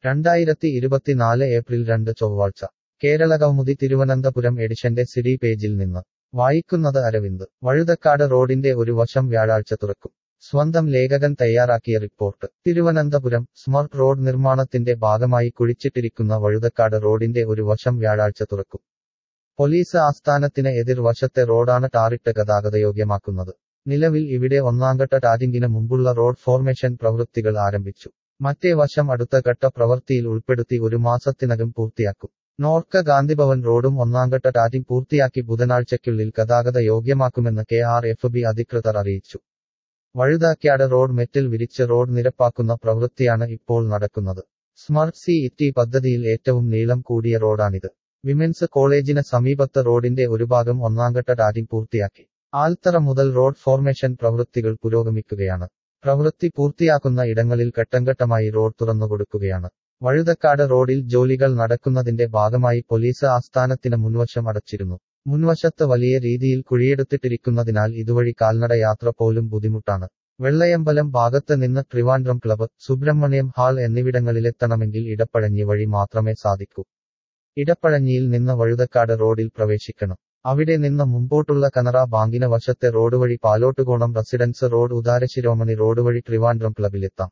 രണ്ടായിരത്തി ഇരുപത്തിനാല് ഏപ്രിൽ രണ്ട് ചൊവ്വാഴ്ച കേരളകൗമുദി തിരുവനന്തപുരം എഡിഷന്റെ സിഡി പേജിൽ നിന്ന് വായിക്കുന്നത് അരവിന്ദ് വഴുതക്കാട് റോഡിന്റെ ഒരു വശം വ്യാഴാഴ്ച തുറക്കും സ്വന്തം ലേഖകൻ തയ്യാറാക്കിയ റിപ്പോർട്ട് തിരുവനന്തപുരം സ്മർട്ട് റോഡ് നിർമ്മാണത്തിന്റെ ഭാഗമായി കുഴിച്ചിട്ടിരിക്കുന്ന വഴുതക്കാട് റോഡിന്റെ ഒരു വശം വ്യാഴാഴ്ച തുറക്കും പോലീസ് ആസ്ഥാനത്തിന് എതിർവശത്തെ റോഡാണ് ടാറിട്ട് ഗതാഗതയോഗ്യമാക്കുന്നത് നിലവിൽ ഇവിടെ ഒന്നാംഘട്ട ടാരിങ്ങിന് മുമ്പുള്ള റോഡ് ഫോർമേഷൻ പ്രവൃത്തികൾ ആരംഭിച്ചു മറ്റേ വശം അടുത്ത ഘട്ട പ്രവൃത്തിയിൽ ഉൾപ്പെടുത്തി ഒരു മാസത്തിനകം പൂർത്തിയാക്കും നോർക്ക ഗാന്ധിഭവൻ റോഡും ഒന്നാംഘട്ട ടാറ്റിംഗ് പൂർത്തിയാക്കി ബുധനാഴ്ചയ്ക്കുള്ളിൽ ഗതാഗത യോഗ്യമാക്കുമെന്ന് കെ ആർ എഫ് ബി അധികൃതർ അറിയിച്ചു വഴുതാക്യാട് റോഡ് മെറ്റൽ വിരിച്ച് റോഡ് നിരപ്പാക്കുന്ന പ്രവൃത്തിയാണ് ഇപ്പോൾ നടക്കുന്നത് സ്മാർട്ട് സി ഇറ്റി പദ്ധതിയിൽ ഏറ്റവും നീളം കൂടിയ റോഡാണിത് വിമൻസ് കോളേജിന് സമീപത്ത് റോഡിന്റെ ഒരു ഭാഗം ഒന്നാംഘട്ട ടാറ്റിംഗ് പൂർത്തിയാക്കി ആൽത്തറ മുതൽ റോഡ് ഫോർമേഷൻ പ്രവൃത്തികൾ പുരോഗമിക്കുകയാണ് പ്രവൃത്തി പൂർത്തിയാക്കുന്ന ഇടങ്ങളിൽ ഘട്ടംഘട്ടമായി റോഡ് തുറന്നുകൊടുക്കുകയാണ് വഴുതക്കാട് റോഡിൽ ജോലികൾ നടക്കുന്നതിന്റെ ഭാഗമായി പോലീസ് ആസ്ഥാനത്തിന് മുൻവശം അടച്ചിരുന്നു മുൻവശത്ത് വലിയ രീതിയിൽ കുഴിയെടുത്തിട്ടിരിക്കുന്നതിനാൽ ഇതുവഴി കാൽനട യാത്ര പോലും ബുദ്ധിമുട്ടാണ് വെള്ളയമ്പലം ഭാഗത്ത് നിന്ന് ട്രിവാൻഡ്രം ക്ലബ് സുബ്രഹ്മണ്യം ഹാൾ എന്നിവിടങ്ങളിലെത്തണമെങ്കിൽ ഇടപ്പഴഞ്ഞി വഴി മാത്രമേ സാധിക്കൂ ഇടപ്പഴഞ്ഞിയിൽ നിന്ന് വഴുതക്കാട് റോഡിൽ പ്രവേശിക്കണം അവിടെ നിന്ന് മുമ്പോട്ടുള്ള കനറ ബാങ്കിന് വശത്തെ റോഡ് വഴി Palottukonam residence road Udarasiromani road വഴി ട്രിവാൻഡ്രം ക്ലബിലെത്താം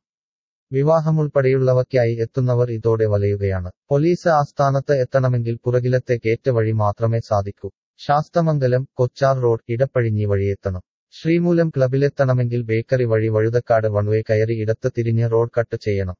വിവാഹമുൾപ്പെടെയുള്ളവയ്ക്കായി എത്തുന്നവർ ഇതോടെ വലയുകയാണ് പോലീസ് ആസ്ഥാനത്ത് എത്തണമെങ്കിൽ പുറകിലത്തെ ഗേറ്റ് വഴി മാത്രമേ സാധിക്കൂ ശാസ്തമംഗലം കൊച്ചാർ റോഡ് ഇടപ്പഴിഞ്ഞി വഴിയെത്തണം ശ്രീമൂലം ക്ലബിലെത്തണമെങ്കിൽ ബേക്കറി വഴി വഴുതക്കാട് വൺവേ കയറി ഇടത്ത് തിരിഞ്ഞ് റോഡ് കട്ട് ചെയ്യണം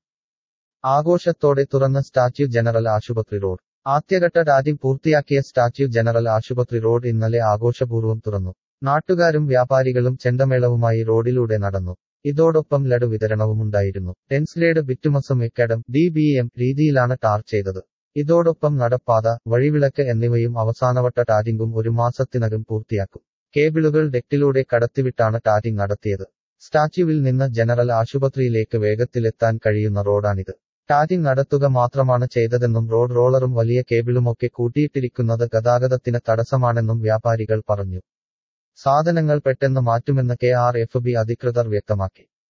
ആഘോഷത്തോടെ തുറന്ന സ്റ്റാച്യു ജനറൽ ആശുപത്രി റോഡ് ആദ്യഘട്ട ടാറ്റിംഗ് പൂർത്തിയാക്കിയ സ്റ്റാച്യു ജനറൽ ആശുപത്രി റോഡ് ഇന്നലെ ആഘോഷപൂർവ്വം തുറന്നു നാട്ടുകാരും വ്യാപാരികളും ചെണ്ടമേളവുമായി റോഡിലൂടെ നടന്നു ഇതോടൊപ്പം ലഡു വിതരണവുമുണ്ടായിരുന്നു ടെൻസ്ലേഡ് ബിറ്റുമസും എക്കഡം ഡി ബി എം രീതിയിലാണ് ടാർ ചെയ്തത് ഇതോടൊപ്പം നടപ്പാത വഴിവിളക്ക് എന്നിവയും അവസാനവട്ട ടാറ്റിംഗും ഒരു മാസത്തിനകം പൂർത്തിയാക്കും കേബിളുകൾ ഡെക്റ്റിലൂടെ കടത്തിവിട്ടാണ് ടാറ്റിംഗ് നടത്തിയത് സ്റ്റാച്യുവിൽ നിന്ന് ജനറൽ ആശുപത്രിയിലേക്ക് വേഗത്തിലെത്താൻ കഴിയുന്ന റോഡാണിത് ടാറ്റിംഗ് നടത്തുക മാത്രമാണ് ചെയ്തതെന്നും റോഡ് റോളറും വലിയ കേബിളുമൊക്കെ കൂട്ടിയിട്ടിരിക്കുന്നത് ഗതാഗതത്തിന് തടസ്സമാണെന്നും വ്യാപാരികൾ പറഞ്ഞു സാധനങ്ങൾ പെട്ടെന്ന് മാറ്റുമെന്ന് കെ ആർ എഫ് ബി അധികൃതർ വ്യക്തമാക്കി